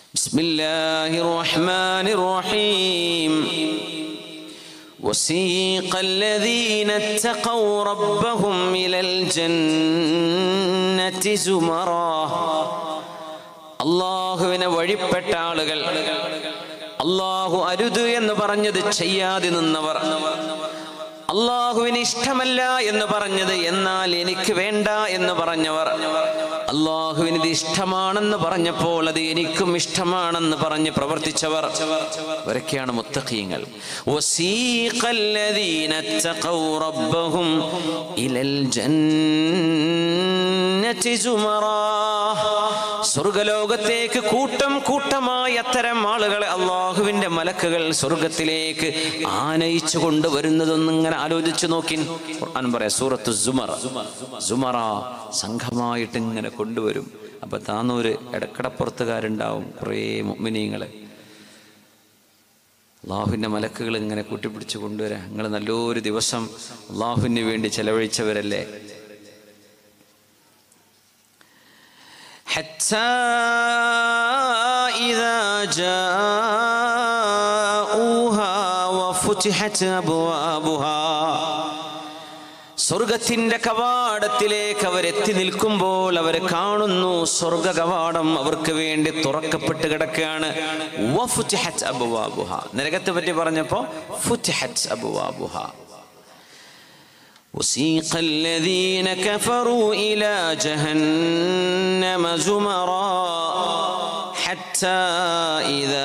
بسم الله الرحمن الرحيم وسيق الذين اتقوا ربهم إلى الجنة زمرا അള്ളാഹുവിനെ വഴിപ്പെട്ട ആളുകൾ അള്ളാഹു അരുത് എന്ന് പറഞ്ഞത് ചെയ്യാതെ നിന്നവർ അള്ളാഹുവിന് ഇഷ്ടമല്ല എന്ന് പറഞ്ഞത് എന്നാൽ എനിക്ക് വേണ്ട എന്ന് പറഞ്ഞവർ അള്ളാഹുവിന് ഇത് ഇഷ്ടമാണെന്ന് പറഞ്ഞപ്പോൾ അത് എനിക്കും ഇഷ്ടമാണെന്ന് പറഞ്ഞ് പ്രവർത്തിച്ചവർ അവരൊക്കെയാണ് മുത്തഖീങ്ങൾ وسيق الذين اتقوا ربهم إلى الجنة زمرا സ്വർഗലോകത്തേക്ക് കൂട്ടം കൂട്ടമായി അത്തരം ആളുകളെ അള്ളാഹുവിന്റെ മലക്കുകൾ സ്വർഗത്തിലേക്ക് ആനയിച്ചു കൊണ്ടുവരുന്നതൊന്നും ഇങ്ങനെ ആലോചിച്ചു നോക്കി ഖുർആൻ പറയാം സൂറത്ത് സുമറ സുമറ സംഘമായിട്ട് ഇങ്ങനെ കൊണ്ടുവരും അപ്പൊ താന്നൂര് ഇടക്കടപ്പുറത്തുകാരുണ്ടാവും കുറേ മുഗ്മിനീങ്ങള് അള്ളാഹുവിൻ്റെ മലക്കുകൾ ഇങ്ങനെ കൂട്ടിപ്പിടിച്ച് കൊണ്ടുവരാം നിങ്ങൾ നല്ലൊരു ദിവസം അള്ളാഹുവിന് വേണ്ടി ചെലവഴിച്ചവരല്ലേ حتى إذا جاءوها وفتحت أبوابها സ്വർഗത്തിന്റെ കവാടത്തിലേക്ക് അവരെത്തി നിൽക്കുമ്പോൾ അവർ കാണുന്നു സ്വർഗ കവാടം അവർക്ക് വേണ്ടി തുറക്കപ്പെട്ട് കിടക്കുകയാണ് വഫുറ്റിഹത്ത് അബുവാബുഹ നരകത്തെ പറ്റി പറഞ്ഞപ്പോ ഫുറ്റിഹത്ത് അബുവാബുഹ وسيق الذين كفروا إلى جهنم زمرا حتى إذا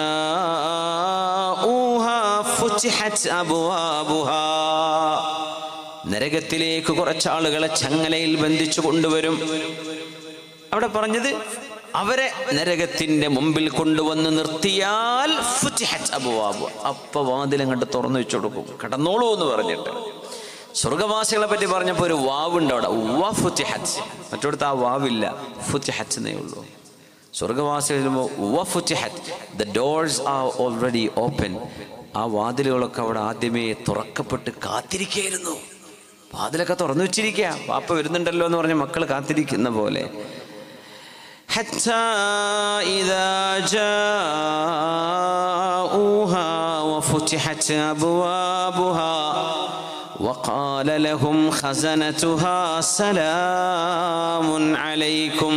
جاءوها فتحت أبوابها നരകത്തിലേക്ക് കുറച്ച് ആളുകളെ ചങ്ങലയിൽ ബന്ധിച്ചു കൊണ്ടുവരും അവിടെ പറഞ്ഞത് അവരെ നരകത്തിന്റെ മുമ്പിൽ കൊണ്ടുവന്ന് നിർത്തിയാൽ ഫുറ്റിഹത്ത് അബുവാബു അപ്പ വാതിലങ്ങോട്ട് തുറന്നു വെച്ചു കൊടുക്കും കടന്നോളൂ എന്ന് പറഞ്ഞിട്ട് സ്വർഗവാസികളെ പറ്റി പറഞ്ഞപ്പോൾ ഒരു വാവുണ്ട് അവിടെ വ ഫുറ്റിഹത്ത് മറ്റോടത്ത് ആ വാവില്ല ഫുറ്റിഹത്ത് എന്നേ ഉള്ളൂ സ്വർഗവാസികൾ വ ഫുറ്റിഹത്ത് the doors are already open ആ വാതിലുകളൊക്കെ അവിടെ ആദ്യമേ തുറക്കപ്പെട്ട് കാത്തിരിക്കുകയായിരുന്നു വാതിലൊക്കെ തുറന്നു വെച്ചിരിക്കുക വാപ്പ വരുന്നുണ്ടല്ലോ എന്ന് പറഞ്ഞ് മക്കൾ കാത്തിരിക്കുന്ന പോലെ حتى إذا جاءوها وفتحت أبوابها وقال لهم خزنتها سلام عليكم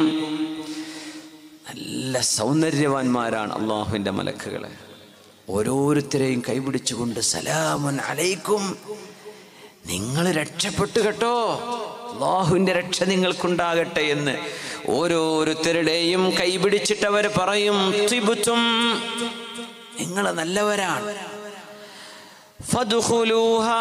നല്ല സൗന്ദര്യവാന്മാരാണ് അള്ളാഹുവിൻ്റെ മലക്കുകൾ ഓരോരുത്തരെയും കൈപിടിച്ചുകൊണ്ട് സലാമുൻ അലൈക്കും നിങ്ങൾ രക്ഷപ്പെട്ടു കേട്ടോ അള്ളാഹുവിൻ്റെ രക്ഷ നിങ്ങൾക്കുണ്ടാകട്ടെ എന്ന് ഓരോരുത്തരുടെയും കൈപിടിച്ചിട്ട് അവർ പറയും ത്രിബുത്തും നിങ്ങൾ നല്ലവരാണ് ഫദ്ഖുലൂഹാ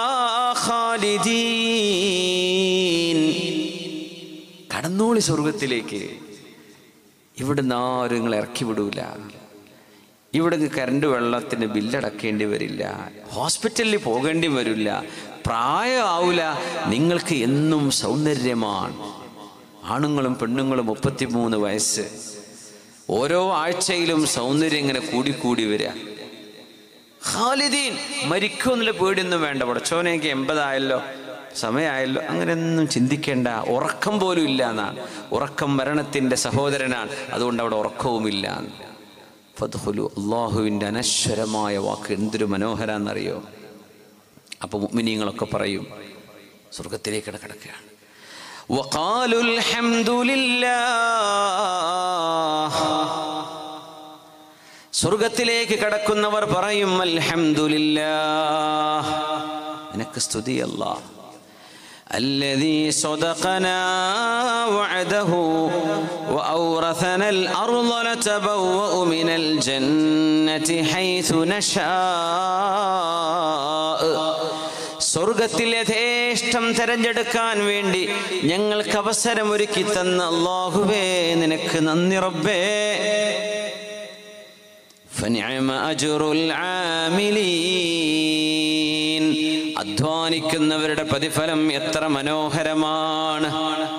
ഖാലിദീൻ കടന്നോളി സ്വർഗത്തിലേക്ക് ഇവിടുന്ന് ആരും നിങ്ങൾ ഇറക്കി വിടൂല ഇവിടെ കറണ്ട് വെള്ളത്തിന് ബില്ലടക്കേണ്ടി വരില്ല ഹോസ്പിറ്റലിൽ പോകേണ്ടി വരില്ല പ്രായമാവില്ല നിങ്ങൾക്ക് എന്നും സൗന്ദര്യമാണ് ആണുങ്ങളും പെണ്ണുങ്ങളും മുപ്പത്തിമൂന്ന് വയസ്സ് ഓരോ ആഴ്ചയിലും സൗന്ദര്യം ഇങ്ങനെ കൂടിക്കൂടി വരിക ഖാലിദീൻ മരിക്കുമെന്നുള്ള പേടിയൊന്നും വേണ്ട പടച്ചോനേക്ക് എൺപതായല്ലോ സമയമായല്ലോ അങ്ങനെയൊന്നും ചിന്തിക്കേണ്ട ഉറക്കം പോലും ഇല്ല എന്നാണ് ഉറക്കം മരണത്തിൻ്റെ സഹോദരനാണ് അതുകൊണ്ട് അവിടെ ഉറക്കവുമില്ല ഫദ്ഹുലു അള്ളാഹുവിൻ്റെ അനശ്വരമായ വാക്ക് എന്തൊരു മനോഹരാന്നറിയോ അപ്പോൾ മുഅ്മിനീങ്ങളൊക്കെ പറയും സ്വർഗത്തിലേക്ക് കിടക്കുകയാണ് وقالوا الحمد لله സ്വർഗത്തിലേക്ക് കടക്കുന്നവർ പറയും അൽഹംദുലില്ലാ നിനക്ക് സ്തുതി അല്ലാ الذي صدقنا وعده وأورثنا الأرض نتبوأ من الجنة حيث نشاء സ്വർഗത്തിൽ യഥേഷ്ടം തെരഞ്ഞെടുക്കാൻ വേണ്ടി ഞങ്ങൾക്ക് അവസരമൊരുക്കി തന്ന അള്ളാഹുവേ നിനക്ക് നന്ദി റബ്ബേ فنعم أجر العاملين അധ്വാനിക്കുന്നവരുടെ പ്രതിഫലം എത്ര മനോഹരമാണ്